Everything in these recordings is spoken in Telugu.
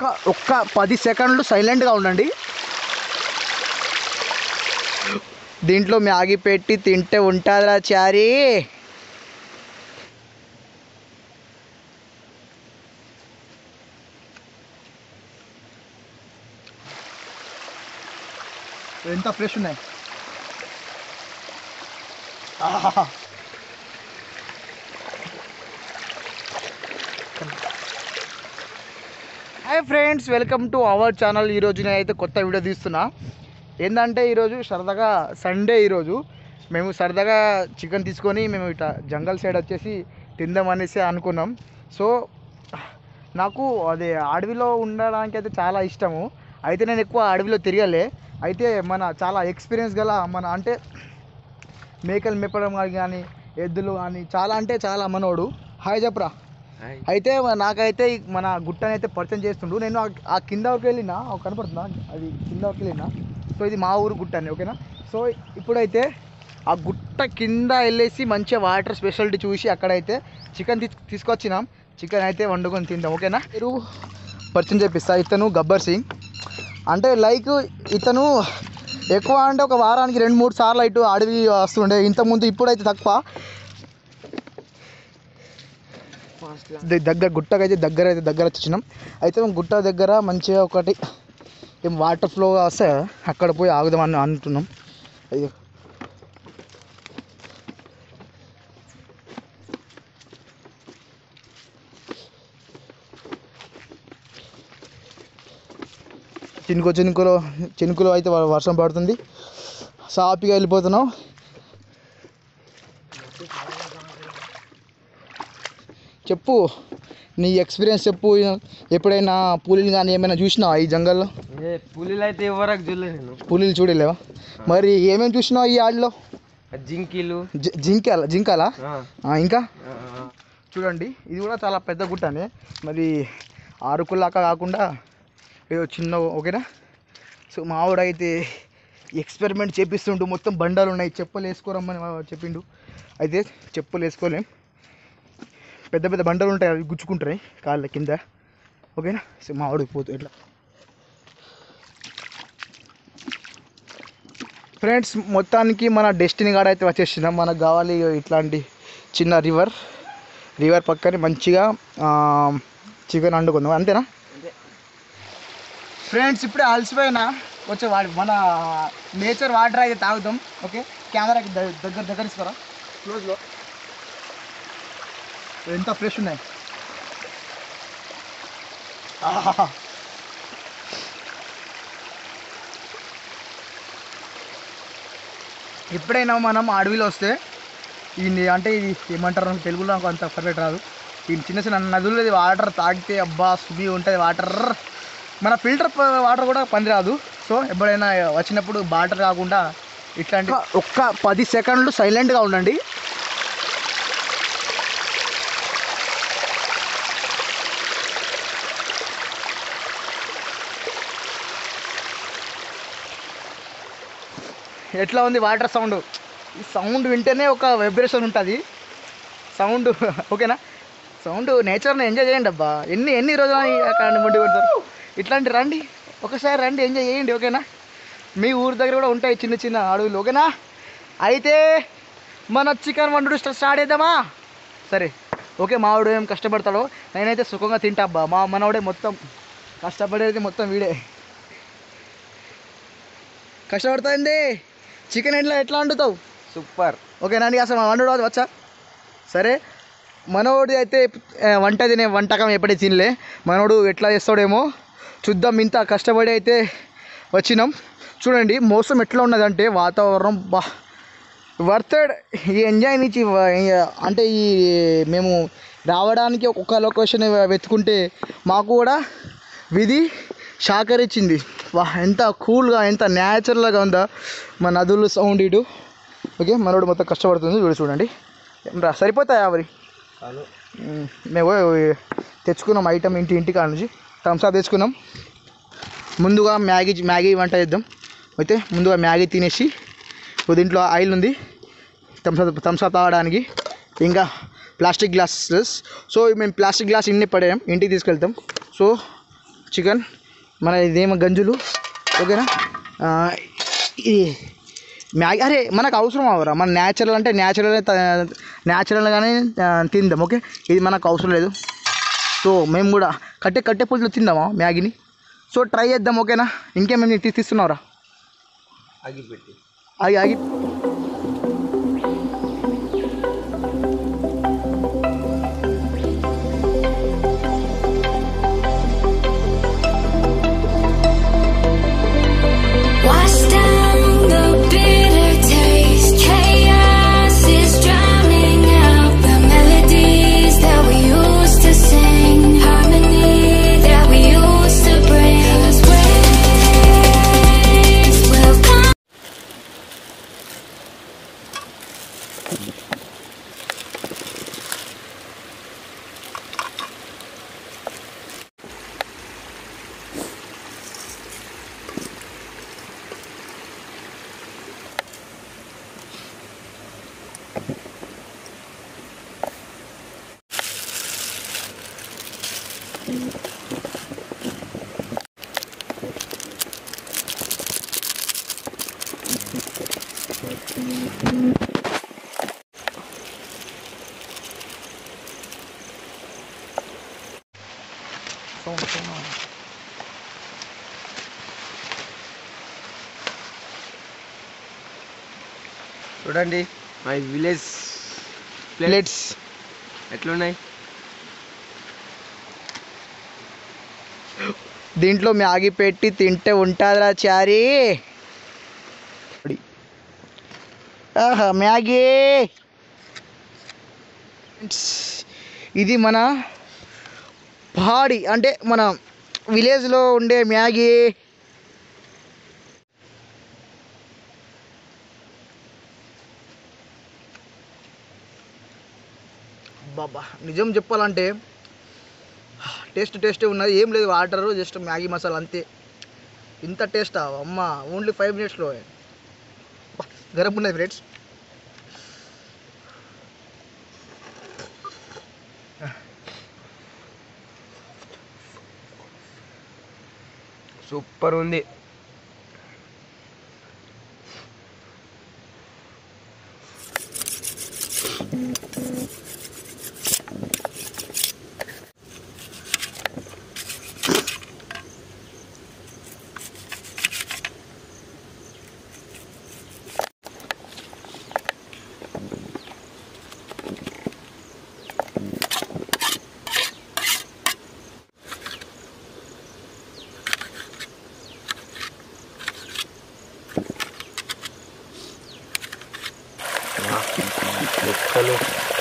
ఒక్క ఒక్క పది సెకండ్లు సైలెంట్గా ఉండండి దీంట్లో మ్యాగీ పెట్టి తింటే ఉంటుందిరా చారీ ఎంత ఫ్రెష్ ఉన్నాయి ఆహా. Hi friends welcome to our channel ఈరోజు నేనైతే కొత్త వీడియో తీస్తున్నా ఏంటంటే ఈరోజు సరదాగా సండే ఈరోజు మేము సరదాగా చికెన్ తీసుకొని మేము ఇట్లా జంగల్ సైడ్ వచ్చేసి తిందాం అనేసి అనుకున్నాం సో నాకు అదే అడవిలో ఉండడానికి అయితే చాలా ఇష్టము అయితే నేను ఎక్కువ అడవిలో తిరగలే అయితే మన చాలా ఎక్స్పీరియన్స్ గల మన అంటే మేకలు మెప్పడం కానీ ఎద్దులు కానీ చాలా అంటే చాలా మనోడు హాయ్ చెప్పరా అయితే మ- నాకైతే ఈ మన గుట్టని అయితే పరిచయం చేస్తుండు నేను ఆ- ఆ కింద వరకు వెళ్ళినా ఒక కనపడుతుందా అది కింద వరకు వెళ్ళినా సో ఇది మా ఊరు గుట్ట అని ఓకేనా సో ఇప్పుడైతే ఆ గుట్ట కింద వెళ్ళేసి మంచిగా వాటర్ స్పెషాలిటీ చూసి అక్కడైతే చికెన్ తీసు తీసుకొచ్చినాం చికెన్ అయితే వండుకొని తిందాం ఓకేనా మీరు పరిచయం చేపిస్తా ఇతను గబ్బర్ సింగ్ అంటే లైక్ ఇతను ఎక్కువ అంటే ఒక వారానికి రెండు మూడు సార్లు ఇటు అడవి వస్తుండే ఇంతకుముందు ఇప్పుడైతే తక్కువ ద- దగ్గర గుట్టకు అయితే దగ్గర అయితే దగ్గర వచ్చినాం అయితే మేము గుట్ట దగ్గర మంచిగా ఒకటి ఏం వాటర్ ఫ్లో వస్తే అక్కడ పోయి ఆగుదామని అంటున్నాం అయ్యో చినుకు చినుకులో చినుకులో అయితే వ- వర్షం పడుతుంది సాపిగా వెళ్ళిపోతున్నాం చెప్పు నీ ఎక్స్పీరియన్స్ చెప్పు ఎప్పుడైనా పులిని కానీ ఏమైనా చూసినావా ఈ జంగల్లో ఏ పులిలు అయితే ఎవరకు చూడలే నేను పులిని చూడలేవా మరి ఏమేమి చూసినావు ఈ ఆడిలో ఆ జింకీలు జి- జింకాల జింకాలా ఆ, ఆ, ఇంకా ఆ, ఆ. చూడండి ఇది కూడా చాలా పెద్ద గుట్టనే మరి ఆరుకుల్లాక కాకుండా ఏదో చిన్న ఓకేనా సో మావాడైతే ఎక్స్పెరిమెంట్ చేపిస్తుంటూ మొత్తం బండాలు ఉన్నాయి చెప్పులు వేసుకోరమ్మని మా- చెప్పిండు అయితే చెప్పులు వేసుకోలేం పెద్ద పెద్ద బండలు ఉంటాయి అవి గుచ్చుకుంటాయి కాళ్ళ కింద ఓకేనా సో మావాడు పోతూ ఇట్లా ఫ్రెండ్స్ మొత్తానికి మన డెస్టినీ కాడ అయితే వచ్చేసినాం మనకు కావాలి ఇట్లాంటి చిన్న రివర్ రివర్ పక్కనే మంచిగా చికెన్ వండుకుందాం అంతేనా ఫ్రెండ్స్ ఇప్పుడే అలసిపోయినా వచ్చే వాడి మన నేచర్ వాటర్ అయితే తాగుతాం ఓకే కెమెరాకి ద- దగ్గర దగ్గర ఇస్తారా క్లోజ్లో ఎంత ఫ్రెష్ ఉన్నాయి ఆహాహా. ఎప్పుడైనా మనం అడవిలో వస్తే ఈ ని- అంటే ఇది ఏమంటారు నాకు తెలుగులో నాకు అంత పర్ఫెక్ట్ రాదు ఈ చిన్న చిన్న నదులు వాటర్ తాగితే అబ్బా సుబి ఉంటుంది వాటర్ మన ఫిల్టర్ వాటర్ కూడా పని రాదు సో ఎప్పుడైనా వచ్చినప్పుడు వాటర్ కాకుండా ఇట్లాంటి ఒక్క పది సెకండ్లు సైలెంట్గా ఉండండి ఎట్లా ఉంది వాటర్ సౌండ్ ఈ సౌండ్ వింటేనే ఒక వైబ్రేషన్ ఉంటుంది సౌండ్ ఓకేనా సౌండ్ నేచర్ని ఎంజాయ్ చేయండి అబ్బా ఎన్ని ఎన్ని రోజులు అక్కడ ముందు కొడతారు ఇట్లాంటి రండి ఒకసారి రండి ఎంజాయ్ చేయండి ఓకేనా మీ ఊరి దగ్గర కూడా ఉంటాయి చిన్న చిన్న అడవులు ఓకేనా అయితే మన చికెన్ వండుడు స్ట- స్టార్ట్ చేద్దామా సరే ఓకే మావాడు ఏం కష్టపడతాడో నేనైతే సుఖంగా తింటా అబ్బా మా మనవాడే మొత్తం కష్టపడేది మొత్తం వీడే కష్టపడుతుంది చికెన్ ఎట్లా ఎట్లా వండుతావు సూపర్ ఓకేనా అండి అసలు వండడం అది వచ్చా సరే మనోడు అయితే ఆ, వంట తినే వంటకం ఎప్పుడే తినలే మనోడు ఎట్లా చేస్తాడేమో చూద్దాం ఇంత కష్టపడి అయితే వచ్చినాం చూడండి మోసం ఎట్లా ఉన్నదంటే వాతావరణం బా వర్తెడ్ ఈ ఎంజాయ్ నుంచి వ- ఈ- అంటే ఈ మేము రావడానికి ఒక లొకేషన్ వెతుకుంటే మాకు కూడా విధి సహకరించింది వా ఎంత కూల్గా ఎంత న్యాచురల్గా ఉందా మా నదులు సౌండ్ ఇటు ఓకే మనోడు మొత్తం కష్టపడుతుంది వీడు చూడండి ఏం రా సరిపోతాయా మరి చాలు మ్, మేము పోయి తెచ్చుకున్నాం ఐటమ్ ఇంటి ఇంటి కాడ నుంచి థమ్స్అప్ తెచ్చుకున్నాం ముందుగా మ్యాగీ మ్యాగీ వంట చేద్దాం అయితే ముందుగా మ్యాగీ తినేసి ఓ దీంట్లో ఆయిల్ ఉంది థమ్స్అప్ థమ్స్అప్ తాగడానికి ఇంకా ప్లాస్టిక్ గ్లాసెస్ సో మేము ప్లాస్టిక్ గ్లాస్ ఇన్ని పడేయం ఇంటికి తీసుకెళ్తాం సో చికెన్ మన ఇదేమో గంజులు ఓకేనా ఆ, ఇది మ్యాగీ అరే మనకు అవసరం అవరా మన న్యాచురల్ అంటే న్యాచురల్ న్యాచురల్గానే తిందాం ఓకే ఇది మనకు అవసరం లేదు సో మేము కూడా కట్టె కట్టె పులుసులో తిందామా మ్యాగీని సో ట్రై చేద్దాం ఓకేనా ఇంకేమేమి తీసి తీస్తున్నావురా అగిపెట్టి ఆగి ఆగి Wash down the bitter taste. Chaos is drowning out the melodies that we used to sing. Harmony that we used to bring. 'Cause waves will come. చూడండి మై విలేజ్ ప్లేట్స్ ఎట్లున్నాయి దీంట్లో మ్యాగీ పెట్టి తింటే ఉంటుందిరా చారీ ఆహా మ్యాగీ ఇది మన పహాడి అంటే మన విలేజ్లో ఉండే మ్యాగీ బాబా నిజం చెప్పాలంటే టేస్ట్ టేస్టే ఉన్నది ఏం లేదు వాటర్ జస్ట్ మ్యాగీ మసాలా అంతే ఇంత టేస్టా అమ్మ ఓన్లీ ఫైవ్ మినిట్స్లో గరం ఉన్నది ఫ్రెండ్స్ సూపర్ ఉంది ముక్కలు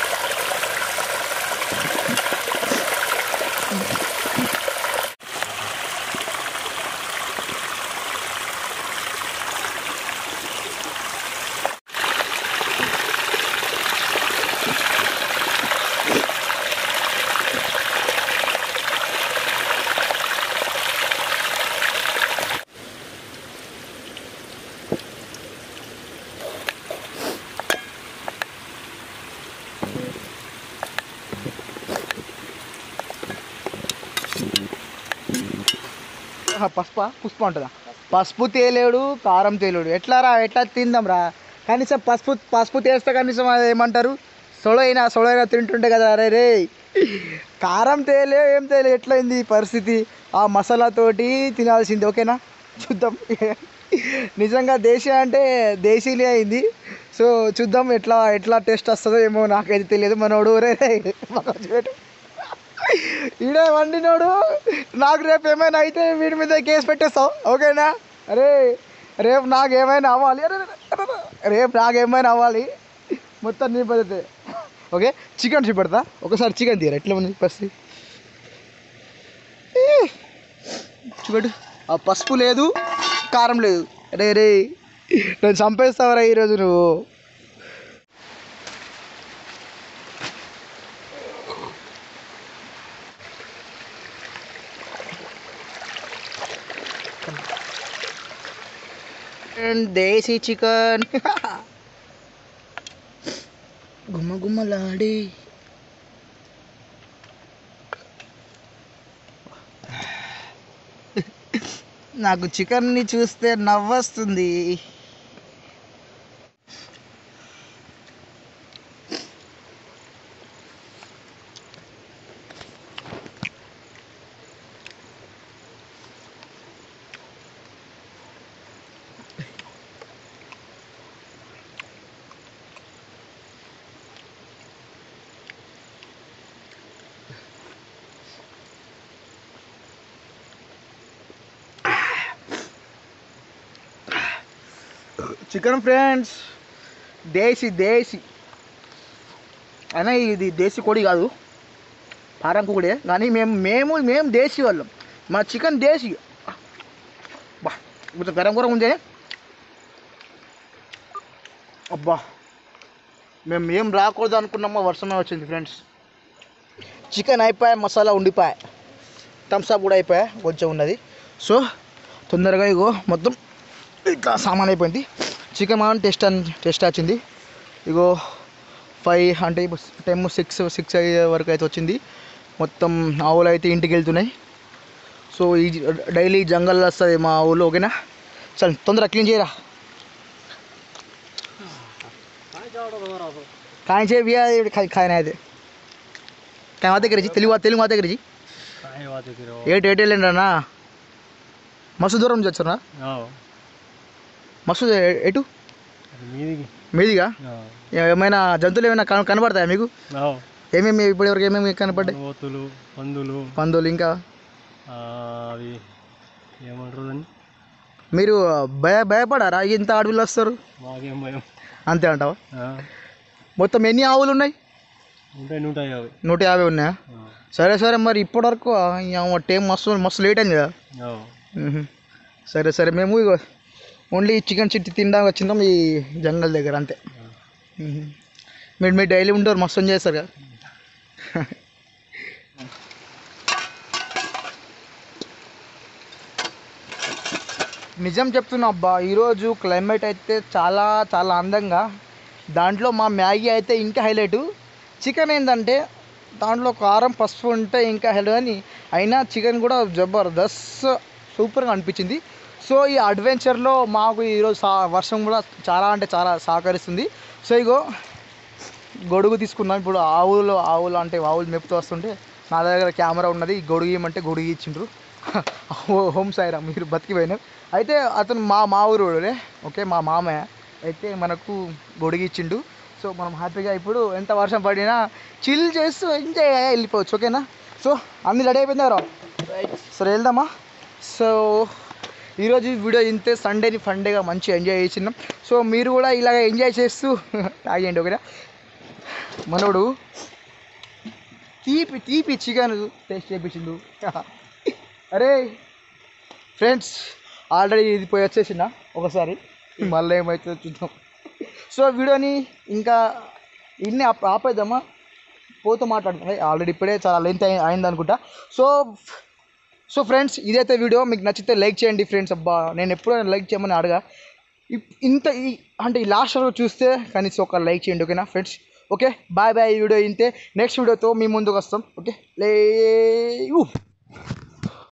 ఆహా, పసుపా పుష్ప ఉంటుందా పసుపు తేలేడు కారం తేలేడు ఎట్లా రా ఎట్లా తిందాం రా కనీసం పసుపు పసుపు తేస్తే కనీసం అది ఏమంటారు సొడైనా సొడైనా తింటుంటే కదా అరే రే కారం తేలే ఏం తేలే ఎట్లయింది ఈ పరిస్థితి ఆ మసాలాతోటి తినాల్సింది ఓకేనా చూద్దాం నిజంగా దేశీ అంటే దేశీలే అయింది సో చూద్దాం ఎట్లా ఎట్లా టేస్ట్ వస్తుందో ఏమో నాకైతే తెలియదు మనోడు రే రే, మాకు వచ్చి పెట్టు. ఈడే వండినోడు నాకు రేపు ఏమైనా అయితే వీడి మీద కేసు పెట్టేస్తావు ఓకేనా అరే రేపు నాకు ఏమైనా అవ్వాలి అరే, అరే, అరే, అరే, రేపు నాకు ఏమైనా అవ్వాలి మొత్తం నీ పద్ధతి ఓకే చికెన్ చూపెడతా ఒకసారి చికెన్ తీయరా ఎట్లా ఉంది పరిస్థితి ఏ, చూపెట్టు ఆ పసుపు లేదు కారం లేదు రే రే నేను చంపేస్తావరా ఈరోజు నువ్వు అండ్ దేశీ చికెన్ గుమ్మ గుమ్మలాడి నాకు చికెన్ని చూస్తే నవ్వొస్తుంది చికెన్ ఫ్రెండ్స్ దేశీ దేశీ అయినా ఇది దేశీ కోడి కాదు పారం కోడే కానీ మేము మేము మేము దేశీ వాళ్ళం మా చికెన్ దేశీ బా కొంచెం గరం గరం ఉంది అబ్బా మేము ఏం రాకూడదు అనుకున్నామో వర్షమే వచ్చింది ఫ్రెండ్స్ చికెన్ అయిపోయా మసాలా ఉండిపోయా థమ్స్అప్ కూడా అయిపోయా కొంచెం ఉన్నది సో తొందరగా ఇగో మొత్తం ఇట్లా సామాన్ అయిపోయింది చికెన్ మాత్రం టెస్ట్ అని టెస్ట్ వచ్చింది ఇగో ఫైవ్ అంటే టైమ్ సిక్స్ సిక్స్ అయ్యే వరకు అయితే వచ్చింది మొత్తం ఆవులు అయితే ఇంటికి వెళ్తున్నాయి సో ఈ డైలీ జంగల్ వస్తుంది మా ఊళ్ళో ఓకేనా చల్ తొందరగా క్లీన్ చేయరా काय छे बिया खाय खाय नाही ते काय वाते करायची తెలుగు తెలుగు వాతే करायची ఏటు ఏటు వెళ్ళండి అన్న మస్తు దూరం నుంచి వచ్చారా మస్తు ఏ- ఎటు మీదిగా ఏ- ఏమైనా జంతువులు ఏమైనా కన- కనబడతాయా మీకు ఏమేమి ఇప్పుడు వరకు ఏమేమి కనపడ్డాయి ఓతులు పందులు పందులు ఇంకా ఆ, అవి ఏమంటారు దాన్ని మీరు భయ భయపడారా ఇంత అడవిలో వస్తారు మాకేం భయం అంతే అంటావా ఆ, మొత్తం ఎన్ని ఆవులు ఉన్నాయి ఉంటాయి ఉంటాయి అవి నూట యాభై ఉన్నాయా ఆ, సరే సరే మరి ఇప్పటివరకు టైం మస్తు మస్తు లేట్ అయింది కదా ఆ, మ్మ్. సరే సరే మేము ఇగో ఓన్లీ చికెన్ చిట్టి తినడానికి వచ్చినాం ఈ జంగల్ దగ్గర అంతే మ్మ్. మీరు మీరు డైలీ ఉంటారు మస్తు ఎంజాయ్ చేస్తారు కదా నిజం చెప్తున్నా అబ్బా ఈరోజు క్లైమేట్ అయితే చాలా చాలా అందంగా దాంట్లో మా మ్యాగీ అయితే ఇంకా హైలైట్ చికెన్ ఏంటంటే దాంట్లో కారం పసుపు ఉంటే ఇంకా హైలైట్ అని అయినా చికెన్ కూడా జబర్దస్త్ సూపర్గా అనిపించింది సో ఈ అడ్వెంచర్లో మాకు ఈరోజు సా వర్షం కూడా చాలా అంటే చాలా సహకరిస్తుంది సో ఇగో గొడుగు తీసుకున్నాం ఇప్పుడు ఆవులు ఆవులు అంటే ఆవులు మెప్పుతూ వస్తుంటే నా దగ్గర కెమెరా ఉన్నది ఈ గొడుగు ఇవ్వమంటే గొడుగు ఇచ్చిండ్రు ఓ- హోమ్ సాయిరా మీరు బతికిపోయినారు అయితే అతను మా మా ఊరుడే ఓకే మా మామయ్య అయితే మనకు గొడుగు ఇచ్చిండు సో మనం హ్యాపీగా ఇప్పుడు ఎంత వర్షం పడినా చిల్ చేస్తూ ఎంజాయ్ వెళ్ళిపోవచ్చు ఓకేనా సో అన్ని రెడీ అయిపోయిందారా సరే వెళ్దామా సో ఈరోజు వీడియో ఇంతే సండేని ఫండేగా మంచిగా ఎంజాయ్ చేసినాం సో మీరు కూడా ఇలాగ ఎంజాయ్ చేస్తూ తాగండి ఓకేనా మనోడు తీపి తీపి చికెన్ టేస్ట్ చేయించిండు అరే ఫ్రెండ్స్ ఆల్రెడీ ఇది పోయి వచ్చేసిన ఒకసారి మళ్ళీ ఏమవుతుందో చూద్దాం సో వీడియోని ఇంకా ఇన్ని ఆప్- ఆపేద్దామా పోతూ మాట్లాడుతుంది ఆల్రెడీ ఇప్పుడే చాలా లెంత్ అయింది అనుకుంటా సో సో ఫ్రెండ్స్ ఇదైతే వీడియో మీకు నచ్చితే లైక్ చేయండి ఫ్రెండ్స్ అబ్బా నేను ఎప్పుడైనా లైక్ చేయమని అడగా ఇప్- ఇంత ఈ అంటే ఈ లాస్ట్ వరకు చూస్తే కనీసం ఒక లైక్ చేయండి ఓకేనా ఫ్రెండ్స్ ఓకే బాయ్ బాయ్ ఈ వీడియో ఇంతే నెక్స్ట్ వీడియోతో మీ ముందుకు వస్తాం ఓకే లే